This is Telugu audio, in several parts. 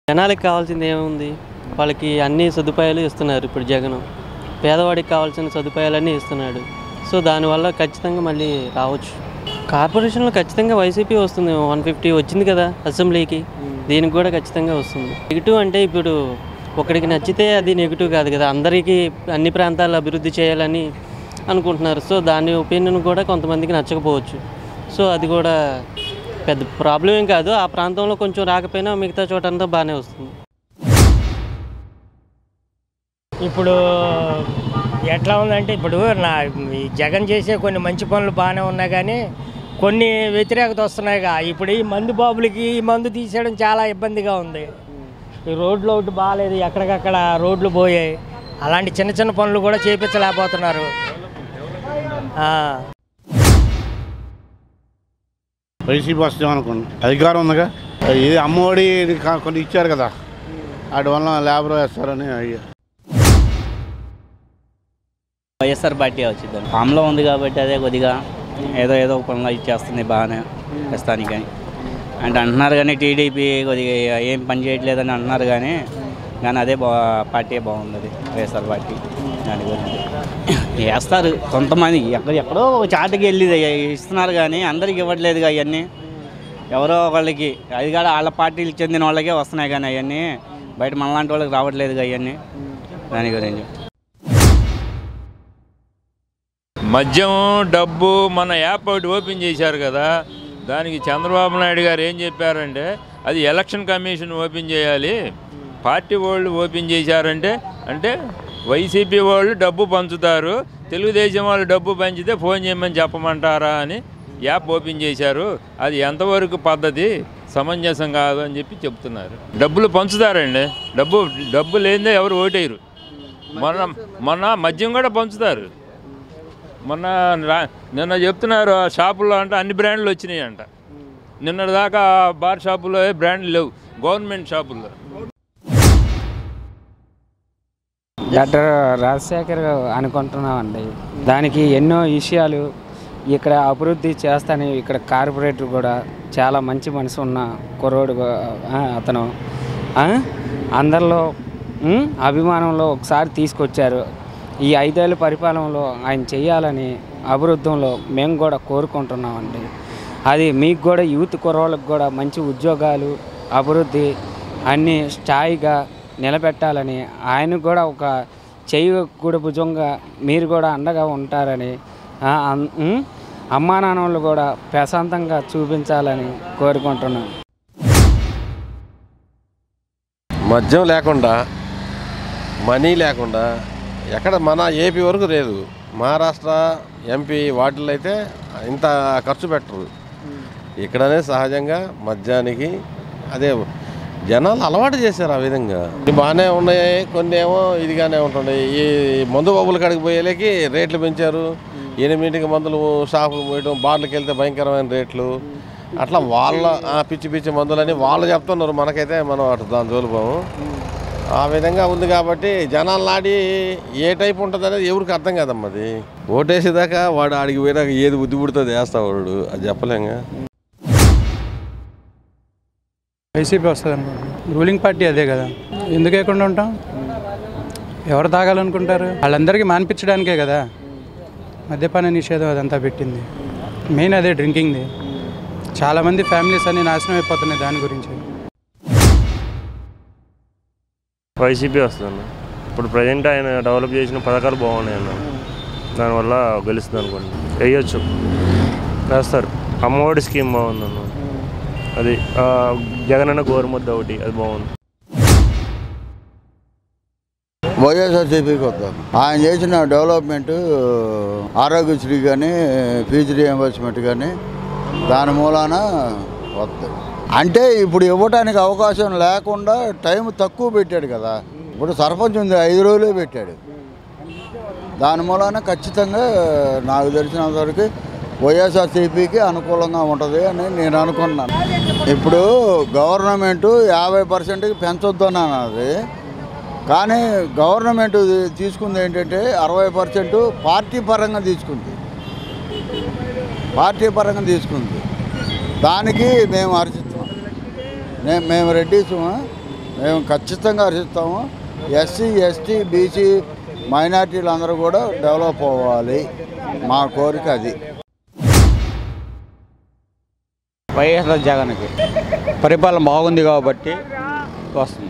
జనాలకు కావాల్సింది ఏముంది వాళ్ళకి అన్ని సదుపాయాలు ఇస్తున్నారు ఇప్పుడు జగన్ పేదవాడికి కావాల్సిన సదుపాయాలన్నీ ఇస్తున్నాడు సో దానివల్ల ఖచ్చితంగా మళ్ళీ రావచ్చు కార్పొరేషన్లో ఖచ్చితంగా వైసీపీ వస్తుంది వన్ ఫిఫ్టీ వచ్చింది కదా అసెంబ్లీకి దీనికి కూడా ఖచ్చితంగా వస్తుంది నెగిటివ్ అంటే ఇప్పుడు ఒకడికి నచ్చితే అది నెగిటివ్ కాదు కదా అందరికీ అన్ని ప్రాంతాలు అభివృద్ధి చేయాలని అనుకుంటున్నారు సో దాని ఒపీనియన్ కూడా కొంతమందికి నచ్చకపోవచ్చు సో అది కూడా పెద్ద ప్రాబ్లం ఏం కాదు ఆ ప్రాంతంలో కొంచెం రాకపోయినా మిగతా చోట అంతా బాగానే వస్తుంది ఇప్పుడు ఎట్లా ఉందంటే ఇప్పుడు నా ఈ జగన్ చేసే కొన్ని మంచి పనులు బాగానే ఉన్నాయి కానీ కొన్ని వ్యతిరేకత వస్తున్నాయిగా ఇప్పుడు ఈ మందు బాబులకి ఈ మందు తీసేయడం చాలా ఇబ్బందిగా ఉంది ఈ రోడ్లు ఒకటి బాగాలేదు ఎక్కడికక్కడ రోడ్లు పోయాయి అలాంటి చిన్న చిన్న పనులు కూడా చేపించలేకపోతున్నారు ఆ. వైసీపీ వస్తాం అనుకోండి అధికారం ఉందిగా ఇది అమ్మఒడి ఇది కా- కొన్ని ఇచ్చారు కదా వాటి వల్ల లేబర్ వేస్తారని అయ్యా వైఎస్ఆర్ పార్టీ వచ్చింది ఫామ్లో ఉంది కాబట్టి అదే కొద్దిగా ఏదో ఏదో ఒక పనులు ఇచ్చేస్తుంది బాగానే ప్రస్తుతానికని అంటే అంటున్నారు కానీ టీడీపీ కొద్దిగా ఏం పని చేయట్లేదని అంటున్నారు కానీ కానీ అదే బా పార్టీ బాగుంది వైఎస్ఆర్ పార్టీ దాని గురించి వేస్తారు కొంతమంది ఎక్కడ ఎక్కడో ఒక చాటుకి వెళ్ళి ఇస్తున్నారు కానీ అందరికి ఇవ్వట్లేదుగా అవన్నీ ఎవరో ఒకళ్ళకి అది కూడా వాళ్ళ పార్టీకి చెందిన వాళ్ళకే వస్తున్నాయి కానీ అవన్నీ బయట మనలాంటి వాళ్ళకి రావట్లేదుగా అవన్నీ దాని గురించి మద్యం డబ్బు మన యాప్ ఒకటి ఓపెన్ చేశారు కదా దానికి చంద్రబాబు నాయుడు గారు ఏం చెప్పారంటే అది ఎలక్షన్ కమిషన్ ఓపెన్ చేయాలి పార్టీ వాళ్ళు ఓపెన్ చేశారంటే అంటే వైసీపీ వాళ్ళు డబ్బు పంచుతారు తెలుగుదేశం వాళ్ళు డబ్బు పంచితే ఫోన్ చేయమని చెప్పమంటారా అని యాప్ ఓపెన్ చేశారు అది ఎంతవరకు పద్ధతి సమంజసం కాదు అని చెప్పి చెప్తున్నారు డబ్బులు పంచుతారండి డబ్బు డబ్బు లేనిదే ఎవరు ఓటేయరు మొన్న మొన్న మద్యం కూడా పంచుతారు మొన్న రా- నిన్న చెప్తున్నారు ఆ షాపుల్లో అంటే అన్ని బ్రాండ్లు వచ్చినాయి అంట నిన్నటి దాకా బార్ షాపుల్లో ఏ బ్రాండ్లు లేవు గవర్నమెంట్ షాపుల్లో డాక్టర్ రాజశేఖర్ అనుకుంటున్నామండి దానికి ఎన్నో విషయాలు ఇక్కడ అభివృద్ధి చేస్తాని ఇక్కడ కార్పొరేటర్ కూడా చాలా మంచి మనసు ఉన్న కుర్రోడు గు- ఆ, అతను ఆ, అందరిలో ఉమ్, అభిమానంలో ఒకసారి తీసుకొచ్చారు ఈ ఐదేళ్ళ పరిపాలనలో ఆయన చేయాలని అభివృద్ధిలో మేము కూడా కోరుకుంటున్నామండి అది మీకు కూడా యూత్ కుర్రోళ్ళకి కూడా మంచి ఉద్యోగాలు అభివృద్ధి అన్ని స్థాయిగా నిలబెట్టాలని ఆయనకు కూడా ఒక చెయ్యి కూడా భుజంగా మీరు కూడా అండగా ఉంటారని ఆ, అన్- ఉమ్, అమ్మా నాన్నలు కూడా ప్రశాంతంగా చూపించాలని కోరుకుంటున్నాను మద్యం లేకుండా మనీ లేకుండా ఎక్కడ మన ఏపీ వరకు లేదు మహారాష్ట్ర ఎంపీ వాటిల్లో అయితే ఇంత ఖర్చు పెట్టరు ఇక్కడనే సహజంగా మద్యానికి అదే జనాలు అలవాటు చేశారు ఆ విధంగా ఇది బాగానే ఉన్నాయి కొన్ని ఏమో ఇదిగానే ఉంటుండే ఈ మందు బాబుల కాడికి పోయేలేకి రేట్లు పెంచారు ఎనిమిదింటికి మందులు షాపు పోయడం బార్లకు వెళ్తే భయంకరమైన రేట్లు అట్లా వాళ్ళ ఆ పిచ్చి పిచ్చి మందులని వాళ్ళు చెప్తున్నారు మనకైతే మనం అటు దాని జోలిపోము ఆ విధంగా ఉంది కాబట్టి జనాలు నాడి ఏ టైప్ ఉంటుంది అనేది ఎవరికి అర్థం కాదమ్మా అది ఓటేసేదాకా వాడు ఆడికి పోయినాక ఏది బుద్ధి పుడుతుంది వేస్తా వాడు అది చెప్పలేంగా వైసీపీ వస్తుంది అనుకుంటున్నాను రూలింగ్ పార్టీ అదే కదా ఎందుకు వేయకుండా ఉంటాం ఎవరు తాగాలనుకుంటారు వాళ్ళందరికీ మానిపించడానికే కదా మద్యపాన నిషేధం అదంతా పెట్టింది మెయిన్ అదే డ్రింకింగ్ది చాలామంది ఫ్యామిలీస్ అన్ని నాశనం అయిపోతున్నాయి దాని గురించి వైసీపీ వస్తుంది ఇప్పుడు ప్రజెంట్ ఆయన డెవలప్ చేసిన పథకాలు బాగున్నాయి అన్న దానివల్ల గెలుస్తుంది అనుకోండి వేయచ్చు వేస్తారు అమ్మఒడి స్కీమ్ బాగుందన్న అది ఆ, జగనన్న గోరుముద్ద ఒకటి అది బాగుంది వైఎస్ఆర్సీపీకి వద్దాం ఆయన చేసిన డెవలప్మెంట్ ఆరోగ్యశ్రీ కానీ ఫీజు రియంబర్స్మెంట్ కానీ దాని మూలాన వస్తాయి అంటే ఇప్పుడు ఇవ్వటానికి అవకాశం లేకుండా టైం తక్కువ పెట్టాడు కదా ఇప్పుడు సర్పంచ్ ఉంది ఐదు రోజులే పెట్టాడు దాని మూలాన ఖచ్చితంగా నాకు తెలిసినంత వరకు వైఎస్ఆర్సీపీకి అనుకూలంగా ఉంటుంది అని నేను అనుకున్నాను ఇప్పుడు గవర్నమెంట్ యాభై పర్సెంట్కి పెంచొద్దు అని అన్నది కానీ గవర్నమెంట్ తీసుకుంది ఏంటంటే అరవై పర్సెంట్ పార్టీ పరంగా తీసుకుంది పార్టీ పరంగా తీసుకుంది దానికి మేము హర్షిస్తున్నాం నే- మేము రెడ్డిస్ మేము ఖచ్చితంగా హర్షిస్తాము ఎస్సీ ఎస్టీ బీసీ మైనార్టీలు అందరూ కూడా డెవలప్ అవ్వాలి మా కోరిక అది వైఎస్ఆర్ జగన్కి పరిపాలన బాగుంది కాబట్టి వస్తుంది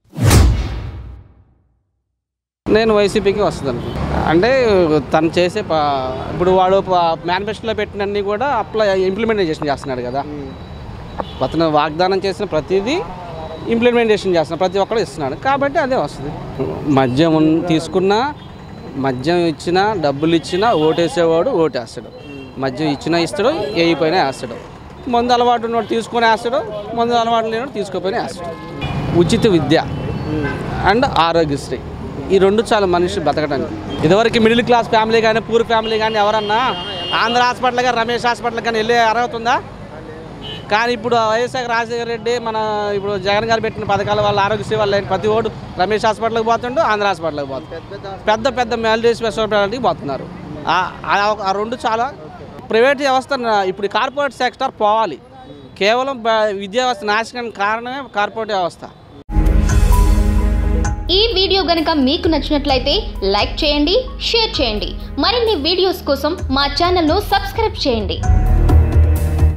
నేను వైసీపీకి వస్తుంది అంటే తను చేసే ప- ఇప్పుడు వాడు మేనిఫెస్టోలో పెట్టినన్ని కూడా అప్లై ఇంప్లిమెంటేషన్ చేస్తున్నాడు కదా అతను వాగ్దానం చేసిన ప్రతిదీ ఇంప్లిమెంటేషన్ చేస్తున్నాడు ప్రతి ఒక్కరు ఇస్తున్నాడు కాబట్టి అదే వస్తుంది మద్యం ఉన్- తీసుకున్నా మద్యం ఇచ్చినా డబ్బులు ఇచ్చినా ఓటేసేవాడు ఓటేస్తాడు మద్యం ఇచ్చినా ఇస్తాడు వేయిపోయినా వేస్తాడు మందు అలవాటు ఉన్నవాడు తీసుకొని వేస్తాడు మందు అలవాటు లేనివాడు తీసుకోపోయినా వేస్తాడు ఉచిత విద్య అండ్ ఆరోగ్యశ్రీ ఈ రెండు చాలా మనిషి బతకడానికి ఇదివరకు మిడిల్ క్లాస్ ఫ్యామిలీ కానీ పూర్ ఫ్యామిలీ కానీ ఎవరన్నా ఆంధ్ర హాస్పిటల్ కానీ రమేష్ హాస్పిటల్ కానీ వెళ్ళే అర్హత ఉందా కానీ ఇప్పుడు వైఎస్ఆర్ రాజశేఖర రెడ్డి మన ఇప్పుడు జగన్ గారు పెట్టిన పథకాల వల్ల ఆరోగ్యశ్రీ వల్ల ప్రతి ఓడు రమేష్ హాస్పిటల్కి పోతుండు ఆంధ్ర హాస్పిటల్కి పోతుంది పెద్ద పెద్ద మల్టీ స్పెషాలిటీకి పోతున్నారు ఆ- ఆ- ఆ రెండు చాలా ప్రైవేట్ వ్యవస్థ నా- ఇప్పుడు కార్పొరేట్ సెక్టర్ పోవాలి కేవలం బ- విద్యా వ్యవస్థ నాశనానికి కారణమే కార్పొరేట్ వ్యవస్థ ఈ వీడియో గనుక మీకు నచ్చినట్లయితే లైక్ చేయండి షేర్ చేయండి మరిన్ని వీడియోస్ కోసం మా ఛానల్ను సబ్స్క్రైబ్ చేయండి